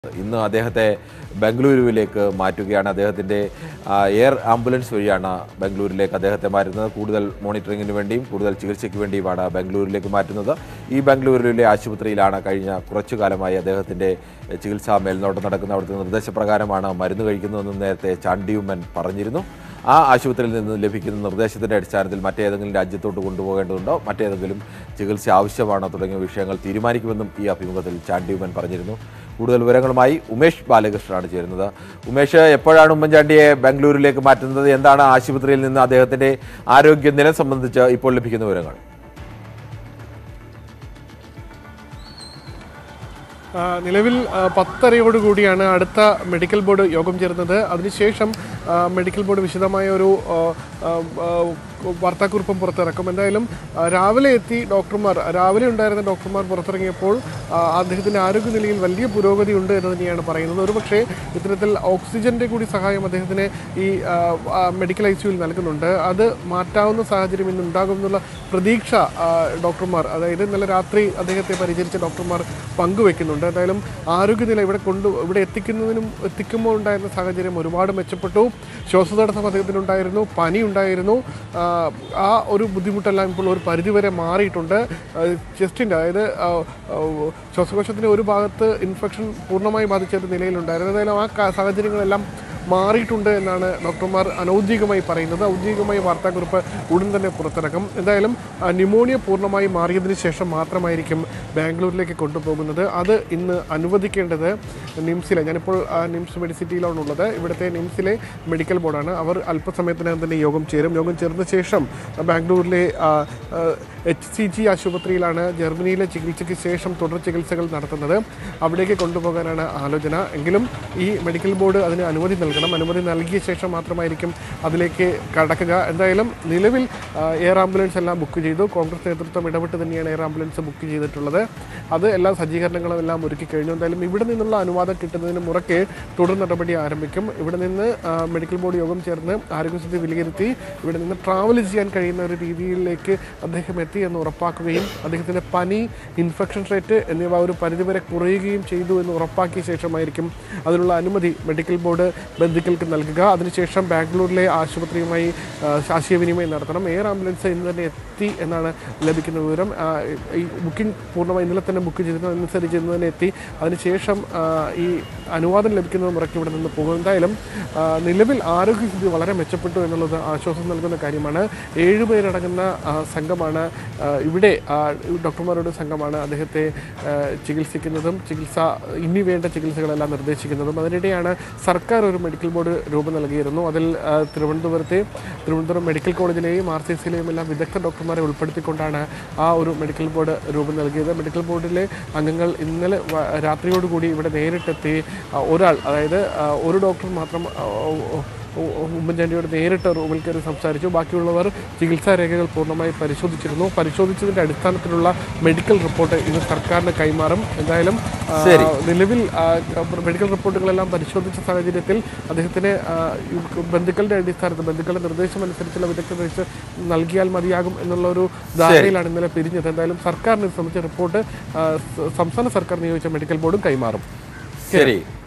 ഇന്ന് അദ്ദേഹത്തെ ബംഗളൂരുവിലേക്ക് മാറ്റുകയാണ് അദ്ദേഹത്തിൻ്റെ ആ, എയർ ആംബുലൻസ് വഴിയാണ് ബംഗളൂരിലേക്ക് അദ്ദേഹത്തെ മാറ്റുന്നത് കൂടുതൽ മോണിറ്ററിങ്ങിന് വേണ്ടിയും കൂടുതൽ ചികിത്സയ്ക്ക് വേണ്ടിയുമാണ് ബംഗളൂരിലേക്ക് മാറ്റുന്നത് ഈ ബംഗളൂരുവിലെ ആശുപത്രിയിലാണ് കഴിഞ്ഞ കുറച്ചു കാലമായി അദ്ദേഹത്തിൻ്റെ ചികിത്സാ മേൽനോട്ടം നടക്കുന്ന അവിടുത്തെ നിർദ്ദേശപ്രകാരമാണ് മരുന്ന് കഴിക്കുന്നതെന്ന് നേരത്തെ ചാണ്ടിയുമ്മൻ പറഞ്ഞിരുന്നു ആ ആശുപത്രിയിൽ നിന്ന് ലഭിക്കുന്ന നിർദ്ദേശത്തിൻ്റെ അടിസ്ഥാനത്തിൽ മറ്റേതെങ്കിലും രാജ്യത്തോട്ട് കൊണ്ടുപോകേണ്ടതുണ്ടോ മറ്റേതെങ്കിലും ചികിത്സ ആവശ്യമാണോ തുടങ്ങിയ വിഷയങ്ങൾ തീരുമാനിക്കുമെന്നും ഈ അഭിമുഖത്തിൽ ചാണ്ടിയുമ്മൻ പറഞ്ഞിരുന്നു കൂടുതൽ വിവരങ്ങളുമായി ഉമേഷ് ബാലകൃഷ്ണനാണ് ചേരുന്നത് ഉമേഷ് എപ്പോഴാണ് ഉമ്മൻചാണ്ടിയെ ബാംഗ്ലൂരിലേക്ക് മാറ്റുന്നത് എന്താണ് ആശുപത്രിയിൽ നിന്ന് അദ്ദേഹത്തിന്റെ ആരോഗ്യനില സംബന്ധിച്ച് ഇപ്പോൾ ലഭിക്കുന്ന വിവരങ്ങൾ ആ, നിലവിൽ ആ, പത്തരയോടുകൂടിയാണ് അടുത്ത മെഡിക്കൽ ബോർഡ് യോഗം ചേർന്നത് അതിനുശേഷം ആ, മെഡിക്കൽ ബോർഡ് വിശദമായ ഒരു ആ, ആ, ആ, വാർത്താക്കുറിപ്പും പുറത്തിറക്കും എന്തായാലും ആ, രാവിലെ എത്തി ഡോക്ടർമാർ രാവിലെ ഉണ്ടായിരുന്ന ഡോക്ടർമാർ പുറത്തിറങ്ങിയപ്പോൾ ആ, അദ്ദേഹത്തിൻ്റെ ആരോഗ്യനിലയിൽ വലിയ പുരോഗതി ഉണ്ട് എന്ന് തന്നെയാണ് പറയുന്നത് ഒരുപക്ഷെ ഇത്തരത്തിൽ ഓക്സിജന്റെ കൂടി സഹായം അദ്ദേഹത്തിന് ഈ ആ, ആ, മെഡിക്കൽ ഐ സിയുയിൽ നൽകുന്നുണ്ട് അത് മാറ്റാവുന്ന സാഹചര്യം ഇന്ന് ഉണ്ടാകുമെന്നുള്ള പ്രതീക്ഷ ആ, ഡോക്ടർമാർ അതായത് ഇന്നലെ രാത്രി അദ്ദേഹത്തെ പരിചരിച്ച ഡോക്ടർമാർ പങ്കുവെക്കുന്നുണ്ട് എന്തായാലും ആരോഗ്യനില ഇവിടെ കൊണ്ട് ഇവിടെ എത്തിക്കുന്നതിനും എത്തിക്കുമ്പോൾ ഉണ്ടായിരുന്ന സാഹചര്യം ഒരുപാട് മെച്ചപ്പെട്ടു ശ്വാസതടസ്സം അദ്ദേഹത്തിനുണ്ടായിരുന്നു പനി ഉണ്ടായിരുന്നു ആ, ആ ഒരു ബുദ്ധിമുട്ടെല്ലാം ഇപ്പോൾ ഒരു പരിധിവരെ മാറിയിട്ടുണ്ട് ചെസ്റ്റിൻ്റെ അതായത് ആ, ആ, ശ്വാസകോശത്തിൻ്റെ ഒരു ഭാഗത്ത് ഇൻഫെക്ഷൻ പൂർണ്ണമായി ബാധിച്ച ഒരു നിലയിലുണ്ടായിരുന്നു എന്തായാലും ആ കാ- സാഹചര്യങ്ങളെല്ലാം മാറിയിട്ടുണ്ട് എന്നാണ് ഡോക്ടർമാർ അനൗദ്യോഗികമായി പറയുന്നത് ഔദ്യോഗികമായി വാർത്താക്കുറിപ്പ് ഉടൻ തന്നെ പുറത്തിറക്കും എന്തായാലും ആ, ന്യൂമോണിയ പൂർണ്ണമായി മാറിയതിന് ശേഷം മാത്രമായിരിക്കും ബാംഗ്ലൂരിലേക്ക് കൊണ്ടുപോകുന്നത് അത് ഇന്ന് അനുവദിക്കേണ്ടത് നിംസിലെ ഞാനിപ്പോൾ ആ, നിംസ് മെഡിസിറ്റിയിലാണ് ഉള്ളത് ഇവിടുത്തെ നിംസിലെ മെഡിക്കൽ ബോർഡാണ് അവർ അല്പസമയത്തിനകം തന്നെ യോഗം ചേരും യോഗം ചേർന്ന ശേഷം ബാംഗ്ലൂരിലെ എച്ച് സി ജി ആശുപത്രിയിലാണ് ജർമ്മനിയിലെ ചികിത്സയ്ക്ക് ശേഷം തുടർ ചികിത്സകൾ നടത്തുന്നത് അവിടേക്ക് കൊണ്ടുപോകാനാണ് ആലോചന എങ്കിലും ഈ മെഡിക്കൽ ബോർഡ് അതിന് അനുമതി നൽകണം അനുമതി നൽകിയ ശേഷം മാത്രമായിരിക്കും അതിലേക്ക് കടക്കുക എന്തായാലും നിലവിൽ ആ, എയർ ആംബുലൻസ് എല്ലാം ബുക്ക് ചെയ്തു കോൺഗ്രസ് നേതൃത്വം ഇടപെട്ട് തന്നെയാണ് എയർ ആംബുലൻസ് ബുക്ക് ചെയ്തിട്ടുള്ളത് അത് എല്ലാ സജ്ജീകരണങ്ങളും എല്ലാം ഒരുക്കി കഴിഞ്ഞു എന്തായാലും ഇവിടെ നിന്നുള്ള അനുവാദം കിട്ടുന്നതിന് മുറയ്ക്ക് തുടർ നടപടി ആരംഭിക്കും ഇവിടെ നിന്ന് ആ, മെഡിക്കൽ ബോർഡ് യോഗം ചേർന്ന് ആരോഗ്യസ്ഥിതി വിലയിരുത്തി ഇവിടെ നിന്ന് ട്രാവൽ ചെയ്യാൻ കഴിയുന്ന ഒരു രീതിയിലേക്ക് അദ്ദേഹം എത്തി എന്ന് ഉറപ്പാക്കുകയും അദ്ദേഹത്തിൻ്റെ പനി ഇൻഫെക്ഷൻ റേറ്റ് എന്നിവ ഒരു പരിധിവരെ കുറയുകയും ചെയ്തു എന്ന് ഉറപ്പാക്കിയ ശേഷമായിരിക്കും അതിനുള്ള അനുമതി മെഡിക്കൽ ബോർഡ് ബന്ധുക്കൾക്ക് നൽകുക അതിനുശേഷം ബാംഗ്ലൂരിലെ ആശുപത്രിയുമായി ആ, ആശയവിനിമയം നടത്തണം എയർ ആംബുലൻസ് ഇന്ന് തന്നെ എത്തി എന്നാണ് ലഭിക്കുന്ന വിവരം ആ, ഈ ബുക്കിംഗ് പൂർണ്ണമായി ഇന്നലെ തന്നെ ബുക്ക് ചെയ്തതനുസരിച്ച് ഇന്ന് തന്നെ എത്തി അതിനുശേഷം ആ, ഈ അനുവാദം ലഭിക്കുന്നത് മുറയ്ക്ക് ഇവിടെ നിന്ന് പോകും എന്തായാലും ആ, നിലവിൽ ആരോഗ്യസ്ഥിതി വളരെ മെച്ചപ്പെട്ടു എന്നുള്ളത് ആശ്വാസം നൽകുന്ന കാര്യമാണ് ഏഴുപേരടങ്ങുന്ന ആ, സംഘമാണ് ആ, ഇവിടെ ആ, ഡോക്ടർമാരുടെ സംഘമാണ് അദ്ദേഹത്തെ ആ, ചികിത്സിക്കുന്നതും ചികിത്സ ഇനി വേണ്ട ചികിത്സകളെല്ലാം നിർദ്ദേശിക്കുന്നതും അതിനിടെയാണ് സർക്കാർ ഒരു മെഡിക്കൽ ബോർഡ് രൂപം നൽകിയിരുന്നു അതിൽ ആ, തിരുവനന്തപുരത്തെ തിരുവനന്തപുരം മെഡിക്കൽ കോളേജിലെയും ആർ സി സിയിലെയും എല്ലാം വിദഗ്ധ ഡോക്ടർമാരെ ഉൾപ്പെടുത്തിക്കൊണ്ടാണ് ആ ഒരു മെഡിക്കൽ ബോർഡ് രൂപം നൽകിയത് മെഡിക്കൽ ബോർഡിലെ അംഗങ്ങൾ ഇന്നലെ വ- രാത്രിയോടുകൂടി ഇവിടെ നേരിട്ടെത്തി ആ, ഒരാൾ അതായത് ആ, ഒരു ഡോക്ടർ മാത്രം ആ, ഓ- ഓ- ഉമ്മൻചാണ്ടിയോട് നേരിട്ട് റൂമിൽ കയറി സംസാരിച്ചു ബാക്കിയുള്ളവർ ചികിത്സാ രേഖകൾ പൂർണ്ണമായി പരിശോധിച്ചിരുന്നു പരിശോധിച്ചതിന്റെ അടിസ്ഥാനത്തിലുള്ള മെഡിക്കൽ റിപ്പോർട്ട് ഇന്ന് സർക്കാരിന് കൈമാറും എന്തായാലും ആ, ശരി. നിലവിൽ ആ, മെഡിക്കൽ റിപ്പോർട്ടുകളെല്ലാം പരിശോധിച്ച സാഹചര്യത്തിൽ അദ്ദേഹത്തിന് ആ, ഈ ബന്ധുക്കളുടെ അടിസ്ഥാനത്തിൽ ബന്ധുക്കളുടെ നിർദ്ദേശം അനുസരിച്ചുള്ള വിദഗ്ധ ചികിത്സ നൽകിയാൽ മതിയാകും എന്നുള്ള ഒരു ധാരണയിലാണ് ഇന്നലെ പിരിഞ്ഞത് എന്തായാലും സർക്കാരിന് ഇത് സംബന്ധിച്ച റിപ്പോർട്ട് ആ, സ- സംസ്ഥാന സർക്കാർ നിയോഗിച്ച മെഡിക്കൽ ബോർഡും കൈമാറും ശരി